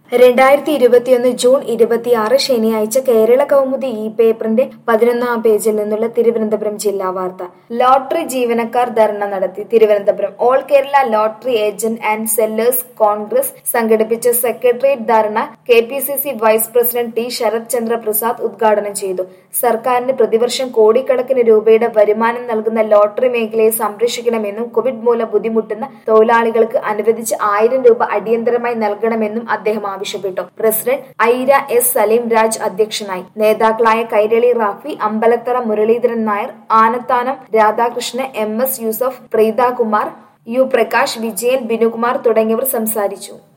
രണ്ടായിരത്തി ഇരുപത്തിയൊന്ന് ജൂൺ ഇരുപത്തിയാറ് ശനിയാഴ്ച കേരള കൗമുദി ഇ പേപ്പറിന്റെ പതിനൊന്നാം പേജിൽ നിന്നുള്ള തിരുവനന്തപുരം ജില്ലാ വാർത്ത ലോട്ടറി ജീവനക്കാർ ധർണ നടത്തി Thiruvananthapuram all Kerala lottery agent and sellers Congress സംഘടിപ്പിച്ച സെക്രട്ടേറിയറ്റ് ധർണ K P C C vice president T Sharath Chandra Prasad ഉദ്ഘാടനം ചെയ്തു സർക്കാരിന് പ്രതിവർഷം കോടിക്കണക്കിന് രൂപയുടെ വരുമാനം നൽകുന്ന ലോട്ടറി മേഖലയെ സംരക്ഷിക്കണമെന്നും കോവിഡ് മൂലം ബുദ്ധിമുട്ടുന്ന തൊഴിലാളികൾക്ക് അനുവദിച്ച ആയിരം രൂപ അടിയന്തരമായി നൽകണമെന്നും അദ്ദേഹം ആവശ്യപ്പെട്ടു പ്രസിഡന്റ് ഐര എസ് സലീം രാജ് അധ്യക്ഷനായി നേതാക്കളായ Kairali Rafi Ambalathara Muraleedharan Nair Anathanam Radhakrishnan M S Yusuf Preetha Kumar U Prakash Vijayan Binukumar തുടങ്ങിയവർ സംസാരിച്ചു